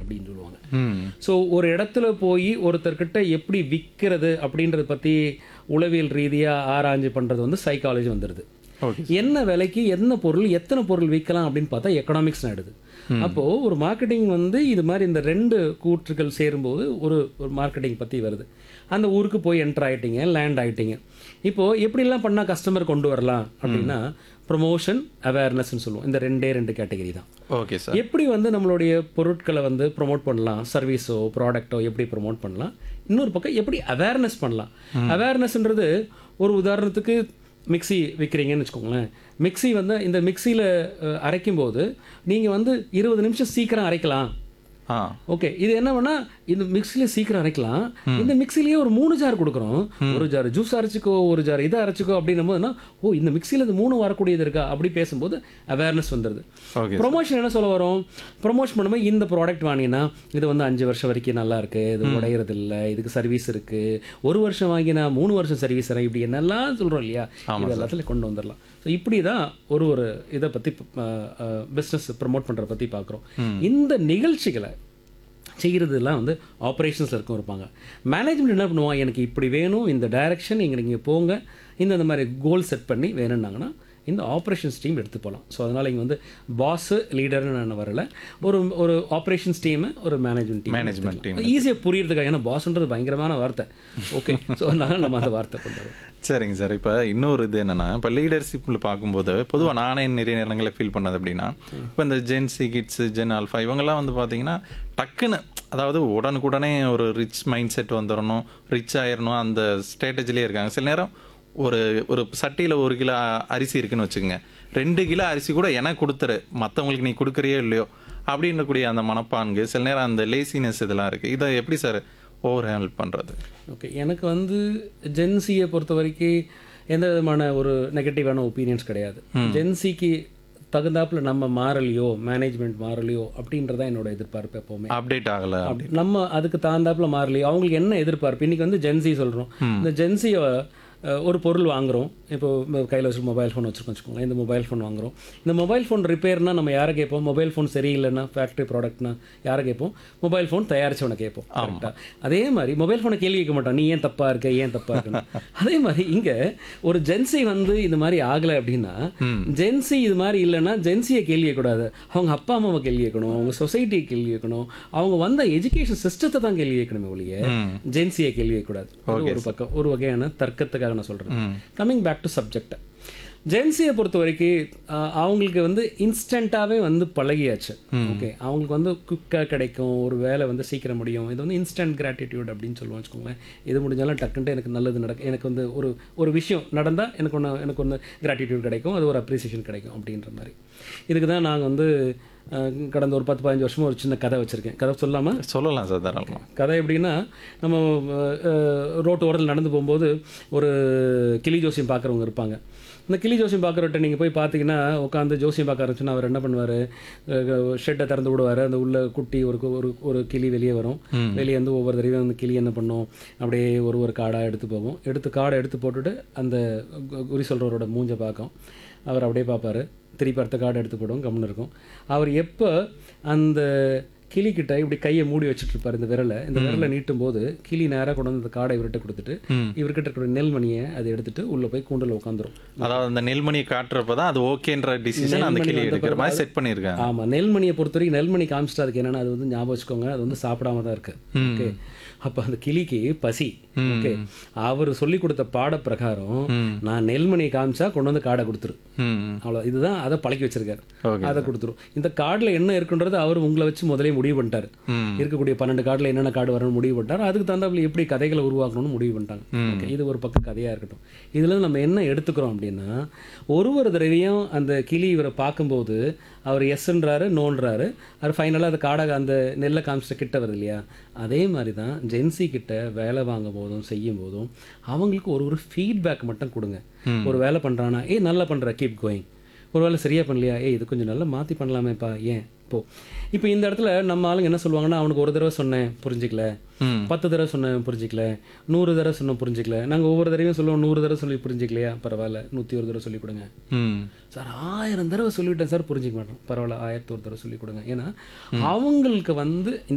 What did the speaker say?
அப்படின்னு சொல்லுவாங்க ம் ஸோ ஒரு இடத்துல போய் ஒருத்தர்கிட்ட எப்படி விற்கிறது அப்படின்றத பற்றி உளவியல் ரீதியாக ஆராய்ச்சி பண்ணுறது வந்து சைக்காலஜி வந்துடுது ஓகே என்ன விலைக்கு என்ன பொருள் எத்தனை பொருள் விற்கலாம் அப்படின்னு பார்த்தா எக்கனாமிக்ஸ் ஆயிடுது அப்போது ஒரு மார்க்கெட்டிங் வந்து இது மாதிரி இந்த ரெண்டு கூற்றுகள் சேரும்போது ஒரு ஒரு மார்க்கெட்டிங் பற்றி வருது அந்த ஊருக்கு போய் என்டர் ஆயிட்டீங்க லேண்ட் ஆயிட்டீங்க இப்போது எப்படிலாம் பண்ணால் கஸ்டமர் கொண்டு வரலாம் அப்படின்னா ப்ரொமோஷன் அவேர்னஸ்ன்னு சொல்லுவோம் இந்த ரெண்டே ரெண்டு கேட்டகரி தான் ஓகே சார் எப்படி வந்து நம்மளுடைய பொருட்களை வந்து ப்ரோமோட் பண்ணலாம் சர்வீஸோ ப்ராடக்ட்டோ எப்படி ப்ரோமோட் பண்ணலாம் இன்னொரு பக்கம் எப்படி அவேர்னஸ் பண்ணலாம் அவேர்னஸ்ன்றது ஒரு உதாரணத்துக்கு மிக்ஸி விற்கிறீங்கன்னு வச்சுக்கோங்களேன் மிக்ஸி வந்து இந்த மிக்சியில் அரைக்கும் போது நீங்கள் வந்து இருபது நிமிஷம் சீக்கிரம் அரைக்கலாம் ஆ ஓகே இது என்ன பண்ணா இந்த மிக்ஸியில் சீக்கிரம் அரைக்கலாம் இந்த மிக்ஸிலேயே ஒரு மூணு ஜார் கொடுக்குறோம் ஒரு ஜார் ஜூஸ் அரைச்சிக்கோ ஒரு ஜார் இதை அரைச்சிக்கோ அப்படின்னும் போதுனா ஓ இந்த மிக்ஸியில் இது மூணு வரக்கூடியது இருக்கா அப்படி பேசும்போது அவேர்னஸ் வந்துடுது ஓகே ப்ரொமோஷன் என்ன சொல்ல வரும் ப்ரொமோஷன் பண்ணும்போது இந்த ப்ராடக்ட் வாங்கினா இது வந்து அஞ்சு வருஷம் வரைக்கும் நல்லா இருக்கு இது உடையறது இல்லை இதுக்கு சர்வீஸ் இருக்கு ஒரு வருஷம் வாங்கினா மூணு வருஷம் சர்வீஸ் தரேன் இப்படி என்னெல்லாம் சொல்றோம் இல்லையா இது எல்லாத்துலையும் கொண்டு வந்துடலாம் ஸோ இப்படி தான் ஒரு ஒரு இதை பற்றி பிஸ்னஸ் ப்ரமோட் பண்ணுறத பற்றி பார்க்குறோம் இந்த நிகழ்ச்சிகளை செய்கிறதுலாம் வந்து ஆப்ரேஷன்ஸில் இருக்கும் இருப்பாங்க மேனேஜ்மெண்ட் என்ன பண்ணுவான் எனக்கு இப்படி வேணும் இந்த டைரக்ஷன் இங்கே நீங்கள் போங்க இந்த இந்த மாதிரி கோல் செட் பண்ணி வேணும்னாங்கன்னா இந்த ஆப்ரேஷன்ஸ் டீம் எடுத்து போகலாம் ஸோ அதனால் இங்கே வந்து பாஸு லீடர்னு நான் வரல ஒரு ஒரு ஆப்ரேஷன்ஸ் டீமு ஒரு மேனேஜ்மெண்ட் டீம் மேனேஜ்மெண்ட் டீம் ஈஸியாக புரியுறதுக்காக ஏன்னா பாஸ்ன்றது பயங்கரமான வார்த்தை ஓகே ஸோ அதனால நம்ம அந்த வார்த்தை கொண்டு வரோம் சரிங்க சார் இப்போ இன்னொரு இது என்னன்னா இப்போ லீடர்ஷிப்பில் பார்க்கும்போது பொதுவாக நானே நிறைய நேரங்களில் ஃபீல் பண்ணது அப்படின்னா இப்போ இந்த Gen Z kids Gen Alpha இவங்கெல்லாம் வந்து பார்த்தீங்கன்னா டக்குன்னு அதாவது உடனுக்குடனே ஒரு ரிச் மைண்ட் செட் வந்துடணும் ரிச் ஆயிடணும் அந்த ஸ்ட்ராட்டஜிலே இருக்காங்க சில நேரம் ஒரு ஒரு சட்டியில் ஒரு கிலோ அரிசி இருக்குன்னு வச்சுக்கோங்க ரெண்டு கிலோ அரிசி கூட எனக்கு கொடுத்துரு மற்றவங்களுக்கு நீ கொடுக்குறியோ இல்லையோ அப்படின்றக்கூடிய அந்த மனப்பான்கு சில நேரம் அந்த லேசினஸ் இதெல்லாம் இருக்குது இதை எப்படி சார் ஓவர் ஹேண்டில் பண்ணுறது ஓகே எனக்கு வந்து ஜென்சியை பொறுத்த வரைக்கும் எந்த விதமான ஒரு நெகட்டிவான ஒப்பீனியன்ஸ் கிடையாது ஜென்சிக்கு தகுந்தாப்புல நம்ம மாறலையோ மேனேஜ்மெண்ட் மாறலையோ அப்படின்றதான் என்னோட எதிர்பார்ப்பு எப்போவுமே அப்டேட் ஆகலை அப்படி நம்ம அதுக்கு தகுந்தாப்புல மாறலையோ அவங்களுக்கு என்ன எதிர்பார்ப்பு இன்னைக்கு வந்து ஜென்சி சொல்கிறோம் இந்த ஜென்சியை ஒரு பொருள் வாங்குறோம் இப்போ கையில் வச்சு மொபைல் ஃபோன் வச்சுருக்கோம் வச்சுக்கோங்களேன் இந்த மொபைல் ஃபோன் வாங்குறோம் இந்த மொபைல் ஃபோன் ரிப்பேர்னா நம்ம யாரை கேட்போம் மொபைல் ஃபோன் சரியில்லைன்னா ஃபேக்ட்ரி ப்ராடக்ட்னா யாரை கேட்போம் மொபைல் ஃபோன் தயாரிச்சவனை கேட்போம் கரெக்டாக அதே மாதிரி மொபைல் ஃபோனை கேள்வி கேட்க மாட்டோம் நீ ஏன் தப்பாக இருக்க ஏன் தப்பாக இருக்குன்னு அதே மாதிரி இங்கே ஒரு ஜென்சி வந்து இந்த மாதிரி ஆகலை அப்படின்னா ஜென்சி இது மாதிரி இல்லைன்னா ஜென்சியை கேள்வி கேட்கக்கூடாது அவங்க அப்பா அம்மாவை கேள்வி கேட்கணும் அவங்க சொசைட்டியை கேள்வி கேட்கணும் அவங்க வந்த எஜுகேஷன் சிஸ்டத்தை தான் கேள்வி கேட்கணுமே ஒழிய ஜென்சியை கேள்வி கேட்கக்கூடாது இது ஒரு பக்கம் ஒரு வகையான தர்க்கத்துக்காக நான் சொல்கிறேன் கம்மிங் பேக் டு சப்ஜெக்ட் ஜென்சியை பொறுத்த வரைக்கும் அஹ், அவங்களுக்கு வந்து இன்ஸ்டண்ட்டாகவே வந்து பழகியாச்சு ஓகே அவங்களுக்கு வந்து குக்காக கிடைக்கும் ஒரு வேலை வந்து சீக்கிரம் முடியும் இது வந்து இன்ஸ்டன்ட் கிராட்டிடியூட் அப்படின்னு சொல்லுவோம் வச்சுக்கோங்களேன் இது முடிஞ்சாலும் டக்குன்ட்டு எனக்கு நல்லது நடக்கும் எனக்கு வந்து ஒரு ஒரு விஷயம் நடந்தால் எனக்கு ஒன்று எனக்கு ஒன்று கிராட்டிடியூட் கிடைக்கும் அது ஒரு அப்ரிசியேஷன் கிடைக்கும் அப்படின்ற மாதிரி இதுக்கு தான் நாங்கள் வந்து அஹ், கடந்த ஒரு பத்து பதினஞ்சு வருஷமா ஒரு சின்ன கதை வச்சுருக்கேன் கதை சொல்லாமல் சொல்லலாம் சார் தாராளமாக கதை எப்படின்னா நம்ம அஹ், ரோட்டு ஓரத்தில் நடந்து போகும்போது ஒரு கிளி ஜோசியம் பார்க்குறவங்க இருப்பாங்க இந்த கிளி ஜோசியம் பார்க்குறவர்கிட்ட நீங்கள் போய் பார்த்தீங்கன்னா உட்காந்து ஜோசியம் பார்க்க ஆரம்பிச்சுன்னா அவர் என்ன பண்ணுவார் ஷெட்டை திறந்து விடுவார் அந்த உள்ள குட்டி ஒரு கு- ஒரு ஒரு கிளி வெளியே வரும் வெளியே வந்து ஒவ்வொரு தடவையும் அந்த கிளி என்ன பண்ணும் அப்படியே ஒரு ஒரு காடாக எடுத்து போகும் எடுத்து காடை எடுத்து போட்டுட்டு அந்த கு- குறி சொல்கிறவரோட மூஞ்சை பார்க்கும் அவர் அப்படியே பார்ப்பாரு திருப்பி அடுத்த கார்டு எடுத்து போடும் கம்முன்னு இருக்கும் அவர் எப்போ அந்த கிளிக்கிட்ட இப்படி கையை மூடி வச்சுட்டு இருப்பாரு இந்த விரலை இந்த விரலை நீட்டும் போது கிளி நேராக கொண்டு வந்து அந்த காடை இவர்கிட்ட கொடுத்துட்டு இவர்கிட்ட இருக்கிற நெல்மணியை அதை எடுத்துட்டு உள்ள போய் கூண்டில் உட்காந்துரும் அதாவது அந்த நெல்மணியை காட்டுறப்ப தான் அது ஓகேன்ற டிசிஷன் அந்த கிளி எடுக்கிற மாதிரி செட் பண்ணியிருக்காங்க ஆமா நெல்மணியை பொறுத்த வரைக்கும் நெல்மணி காமிச்சிட்டு அதுக்கு என்னன்னா அது வந்து ஞாபகம் வச்சுக்கோங்க அது வந்து சாப்பிடாம தான் இருக்கு ஓகே அப்ப அந்த கிளிக்கு பசி ஓகே அவர் சொல்லி கொடுத்த பாட பிரகாரம் நான் நெல்மணியை காமிச்சா கொண்டு வந்து காடை கொடுத்துரு ம் அவ்வளோ இதுதான் அதை பழக்கி வச்சிருக்காரு Okay, அதை கொடுத்துரும் இந்த கார்டில் என்ன இருக்குன்றது அவர் உங்களை வச்சு முதலே முடிவு பண்ணிட்டாரு ம். இருக்கக்கூடிய பன்னெண்டு கார்டில் என்னென்ன கார்டு வரணும்னு முடிவு பண்ணிட்டார் அதுக்கு தகுந்தாப்புல எப்படி கதைகளை உருவாக்கணும்னு முடிவு பண்ணிட்டாங்க Okay, இது ஒரு பக்கம் கதையாக இருக்கட்டும் இதில் நம்ம என்ன எடுத்துக்கிறோம் அப்படின்னா ஒரு ஒரு தடவையும் அந்த கிளி இவரை பார்க்கும்போது அவர் எஸ்ன்றாரு நோன்றாரு அவர் ஃபைனலாக அந்த காடை அந்த நெல்லை காமிச்சிட்ட கிட்ட வருது இல்லையா அதே மாதிரி தான் ஜென்சி கிட்ட வேலை வாங்கும் போதும் செய்யும் போதும் அவங்களுக்கு ஒரு ஒரு ஃபீட்பேக் மட்டும் கொடுங்க ஒரு வேலை பண்ணுறானா ஏய் நல்லா பண்ணுற கீப் கோயிங் ஒரு வேலை சரியா பண்ணலையா ஏய் இது கொஞ்சம் நல்லா மாற்றி பண்ணலாமேப்பா ஏன் இப்போ இப்போ இந்த இடத்துல நம்ம ஆளுங்க என்ன சொல்லுவாங்கன்னா அவனுக்கு ஒரு தடவை சொன்னேன் புரிஞ்சிக்கல ம். பத்து தடவை சொன்னேன் புரிஞ்சிக்கல நூறு தடவை சொன்னோம் புரிஞ்சிக்கல நாங்கள் ஒவ்வொரு தடவையும் சொல்லுவோம் நூறு தடவை சொல்லி புரிஞ்சிக்கலையா பரவாயில்ல நூற்றி ஒரு தடவை சொல்லி கொடுங்க ம் சார் ஆயிரம் தடவை சொல்லிவிட்டேன் சார் புரிஞ்சிக்க மாட்டோம் பரவாயில்ல ஆயிரத்தி ஒரு தடவை சொல்லி கொடுங்க ஏன்னா அவங்களுக்கு வந்து இந்த